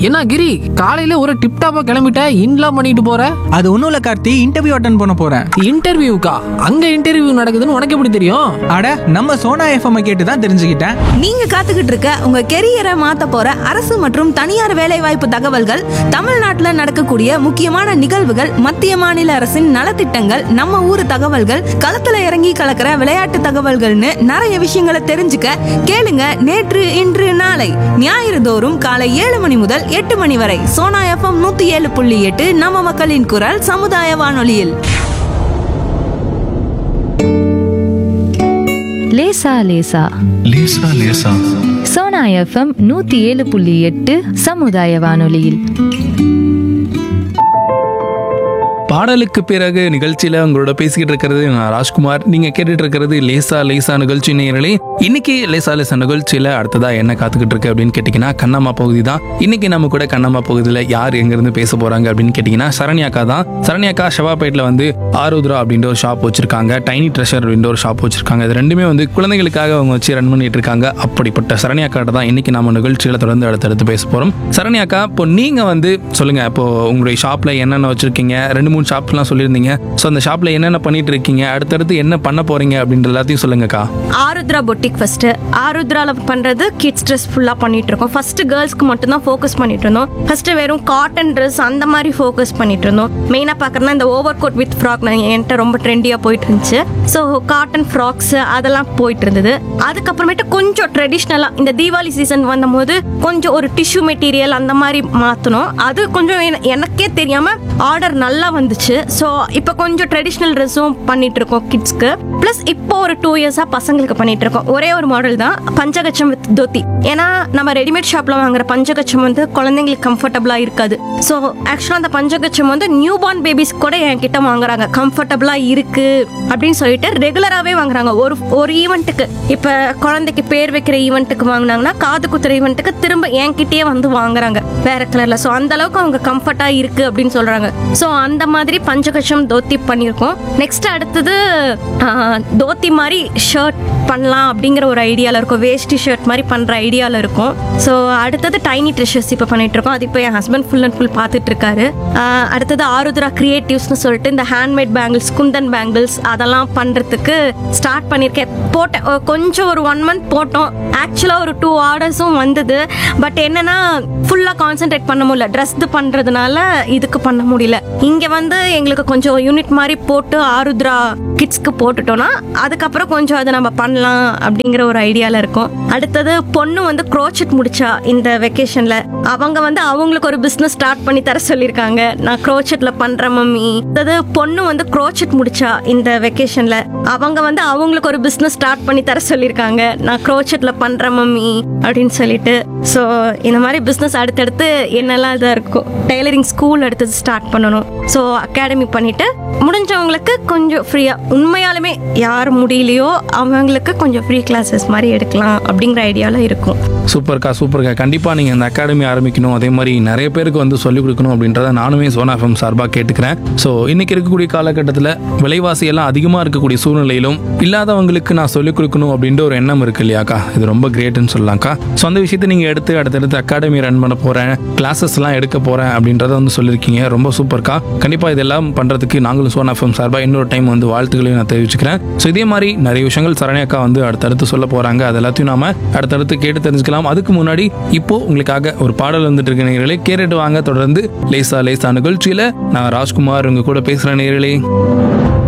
என்ன கிரி காலையில ஒரு டிப் டாப்பா கிளம்பிட்ட இன்லாம் பண்ணிட்டு போற அது ஒன்றும் இல்லை கார்த்தி இன்டர்வியூ அட்டன் பண்ண போகிறேன் இன்டர்வியூக்கா அங்க இன்டர்வியூ நடக்குதுன்னு உனக்கு எப்படி தெரியும் அட நம்ம சோனா எஃப்எம் கேட்டு தான் தெரிஞ்சுக்கிட்டேன் நீங்க காத்துக்கிட்டு இருக்க உங்க கெரியரை மாத்த போற அரசு மற்றும் தனியார் வேலைவாய்ப்பு தகவல்கள் தமிழ்நாட்டுல நடக்கக்கூடிய முக்கியமான நிகழ்வுகள் மத்திய மாநில அரசின் நலத்திட்டங்கள் நம்ம ஊர் தகவல்கள் களத்துல இறங்கி கலக்கிற விளையாட்டு தகவல்கள்னு நிறைய விஷயங்களை தெரிஞ்சுக்க கேளுங்க நேற்று இன்று நாளை ஞாயிறு தோறும் காலை ஏழு மணி முதல் எட்டு மணி வரை சோனா எஃப்எம் நூத்தி ஏழு புள்ளி எட்டு நம்ம மக்களின் குரல் சமுதாய வானொலியில் லேசா லேசா லேசா லேசா சோனா எஃப்எம் நூத்தி ஏழு புள்ளி எட்டு சமுதாய வானொலியில் பாடலுக்கு பிறகு நிகழ்ச்சியில உங்களோட பேசிக்கிட்டு இருக்கிறது நான் ராஜ்குமார் நீங்க கேட்டுட்டு இருக்கிறது லேசா லேசா நிகழ்ச்சி நேயர்களே இன்னைக்கு லேசா லேசா நிகழ்ச்சியில அடுத்ததா என்ன காத்துக்கிட்டு இருக்கு அப்படின்னு கேட்டீங்கன்னா கண்ணம்மா பகுதி தான் இன்னைக்கு நம்ம கூட கண்ணம்மா பகுதியில யார் எங்க இருந்து பேச போறாங்க அப்படின்னு கேட்டீங்கன்னா சரண்யாக்கா தான் சரண்யாக்கா ஷவாப்பேட்ல வந்து ஆருத்ரா அப்படின்ற ஒரு ஷாப் வச்சிருக்காங்க டைனி ட்ரெஷர் அப்படின்ற ஒரு ஷாப் வச்சிருக்காங்க இது ரெண்டுமே வந்து குழந்தைகளுக்காக அவங்க வச்சு ரன் பண்ணிட்டு இருக்காங்க அப்படிப்பட்ட சரண்யாக்காட்ட தான் இன்னைக்கு நம்ம நிகழ்ச்சியில தொடர்ந்து அடுத்தடுத்து பேச போறோம் சரண்யாக்கா இப்போ நீங்க வந்து சொல்லுங்க இப்போ உங்களுடைய ஷாப்ல என்னென்ன வச்சிருக்கீங்க ரெண்டு மூணு ஷாப்லாம் சொல்லியிருந்தீங்க ஸோ அந்த ஷாப்ல என்னென்ன பண்ணிட்டு இருக்கீங்க அடுத்தடுத்து என்ன பண்ண போறீங்க அப்படின்ற எல்லாத்தையும் சொல்லுங்கக்கா ஆருத்ரா பொட்டிக் ஃபர்ஸ்ட் ஆருத்ரால பண்றது கிட்ஸ் ட்ரெஸ் ஃபுல்லா பண்ணிட்டு இருக்கோம் ஃபர்ஸ்ட் கேர்ள்ஸ்க்கு மட்டும் தான் ஃபோக்கஸ் பண்ணிட்டு இருந்தோம் ஃபர்ஸ்ட் வெறும் காட்டன் ட்ரெஸ் அந்த மாதிரி ஃபோக்கஸ் பண்ணிட்டு இருந்தோம் மெயினா பாக்குறதுனா இந்த ஓவர் கோட் வித் ஃப்ராக் என்கிட்ட ரொம்ப ட்ரெண்டியா போயிட்டு இருந்துச்சு ஸோ காட்டன் ஃப்ராக்ஸ் அதெல்லாம் போயிட்டு இருந்தது அதுக்கப்புறமேட்டு கொஞ்சம் ட்ரெடிஷ்னலா இந்த தீபாவளி சீசன் வந்தபோது கொஞ்சம் ஒரு டிஷ்யூ மெட்டீரியல் அந்த மாதிரி மாத்தணும் அது கொஞ்சம் என- எனக்கே தெரியாம ஆர்டர் நல்லா வந்துச்சு ஸோ இப்போ கொஞ்சம் ட்ரெடிஷ்னல் ட்ரெஸ்ஸும் பண்ணிட்டு இருக்கோம் கிட்ஸ்க்கு ப்ளஸ் இப்போ ஒரு டூ இயர்ஸாக பசங்களுக்கு பண்ணிட்டு இருக்கோம் ஒரே ஒரு மாடல் தான் பஞ்சகச்சம் வித் தோத்தி ஏன்னா நம்ம ரெடிமேட் ஷாப்ல வாங்குற பஞ்சகச்சம் வந்து குழந்தைங்களுக்கு கம்ஃபர்டபுளா இருக்காது ஸோ ஆக்சுவலாக அந்த பஞ்சகச்சம் வந்து நியூ பார்ன் பேபிஸ் கூட என்கிட்ட வாங்குறாங்க கம்ஃபர்டபுளா இருக்கு அப்படின்னு சொல்லிட்டு ரெகுலராகவே வாங்குறாங்க ஒரு ஒரு ஈவெண்ட்டுக்கு இப்போ குழந்தைக்கு பேர் வைக்கிற ஈவெண்ட்டுக்கு வாங்கினாங்கன்னா காது குத்துற ஈவெண்ட்டுக்கு திரும்ப என்கிட்டயே வந்து வாங்குறாங்க வேற கலர்ல ஸோ அந்த அளவுக்கு அவங்க கம்ஃபர்ட்டா இருக்கு அப்படின்னு சொல்றாங்க ஸோ அந்த மாதிரி பஞ்சகச்சம் தோத்தி பண்ணியிருக்கோம் நெக்ஸ்ட் அடுத்தது ஆஹ், தோத்தி மாதிரி ஷர்ட் பண்ணலாம் அப்படிங்கிற ஒரு ஐடியாவில் இருக்கும் வேஷ்டி ஷர்ட் மாதிரி பண்ணுற ஐடியாவில் இருக்கும் ஸோ அடுத்தது டைனி ட்ரெஷர்ஸ் இப்போ பண்ணிட்டு இருக்கோம் அது இப்போ என் ஹஸ்பண்ட் ஃபுல் அண்ட் ஃபுல் பார்த்துட்டு இருக்காரு ஆஹ், அடுத்தது ஆருத்ரா கிரியேட்டிவ்ஸ்னு சொல்லிட்டு இந்த ஹேண்ட்மேட் பேங்கிள்ஸ் குந்தன் பேங்கிள்ஸ் அதெல்லாம் பண்ணுறதுக்கு ஸ்டார்ட் பண்ணியிருக்கேன் போட்டேன் அஹ், கொஞ்சம் ஒரு ஒன் மந்த் போட்டோம் ஆக்சுவலாக ஒரு டூ ஆர்டர்ஸும் வந்தது பட் என்னன்னா ஃபுல்லாக கான்சென்ட்ரேட் பண்ண முடியல ட்ரெஸ் பண்ணுறதுனால இதுக்கு பண்ண முடியல இங்கே வந்து எங்களுக்கு கொஞ்சம் யூனிட் மாதிரி போட்டு ஆருத்ரா கிட்ஸ்க்கு போட்டுட்டோம்னா அதுக்கப்புறம் கொஞ்சம் அதை நம்ம பண்ணலாம் அப்படிங்கிற ஒரு ஐடியாவில் இருக்கும் அடுத்தது பொண்ணு வந்து க்ரோச்சட் முடிச்சா இந்த வெக்கேஷனில் அவங்க வந்து அவங்களுக்கு ஒரு பிஸ்னஸ் ஸ்டார்ட் பண்ணி தர சொல்லியிருக்காங்க நான் க்ரோச்சட்ல பண்ணுறேன் மம்மி அதாவது பொண்ணு வந்து க்ரோச்சட் முடிச்சா இந்த வெக்கேஷனில் அவங்க வந்து அவங்களுக்கு ஒரு பிஸ்னஸ் ஸ்டார்ட் பண்ணி தர சொல்லியிருக்காங்க நான் க்ரோச்சட்ல பண்ணுறேன் மம்மி அப்படின்னு சொல்லிட்டு ஸோ இந்த மாதிரி பிஸ்னஸ் அடுத்தடுத்து என்னெல்லாம் இதாக இருக்கும் டெய்லரிங் ஸ்கூல் அடுத்தது ஸ்டார்ட் பண்ணணும் ஸோ அகாடமி பண்ணிட்டு முடிஞ்சவங்களுக்கு கொஞ்சம் ஃப்ரீயாக உண்மையாலுமே யார் முடியலையோ அவங்களுக்கு கொஞ்சம் ஃப்ரீ கிளாஸஸ் மாதிரி எடுக்கலாம் அப்படிங்கிற ஐடியாவில் இருக்கும் சூப்பர்க்கா சூப்பர்க்கா கண்டிப்பாக நீங்கள் இந்த அகாடமி ஆரம்பிக்கணும் அதே மாதிரி நிறைய பேருக்கு வந்து சொல்லிக் கொடுக்கணும் அப்படின்றத நானுமே சோனா எஃப்எம் சார்பாக கேட்டுக்கிறேன் ஸோ இன்னைக்கு இருக்கக்கூடிய காலகட்டத்தில் விலைவாசி எல்லாம் அதிகமாக இருக்கக்கூடிய சூழ்நிலையிலும் இல்லாதவங்களுக்கு நான் சொல்லிக் கொடுக்கணும் அப்படின்ற ஒரு எண்ணம் இருக்கு இல்லையாக்கா இது ரொம்ப கிரேட்னு சொல்லலாம்க்கா ஸோ அந்த விஷயத்தை நீங்கள் எடுத்து அடுத்தடுத்து அகாடமி ரன் பண்ண போகிறேன் கிளாஸஸ்லாம் எடுக்க போகிறேன் அப்படின்றத வந்து சொல்லியிருக்கீங்க ரொம்ப சூப்பர்க்கா கண்டிப்பாக இதெல்லாம் பண்ணுறதுக்கு நாங்களும் சோனா எஃப்எம் சார்பாக இன்னொரு டைம் வந்து வாழ்த்துக்களையும் நான் தெரிவிச்சுக்கிறேன் ஸோ இதே மாதிரி நிறைய விஷயங்கள் சரண்யாக்கா வந்து அடுத்தடுத்து சொல்ல போகிறாங்க அது எல்லாத்தையும் நாம அடுத்தடுத்து கேட்டு தெரிஞ்சுக்கலாம் அதுக்கு முன்னாடி இப்போ உங்களுக்காக ஒரு பாடல் வந்துட்டு இருக்க நேயர்களே கேட்டுட்டு வாங்க தொடர்ந்து லேசா லேசா நிகழ்ச்சியில் நான் ராஜ்குமார் உங்க கூட பேசுகிற நேயர்களே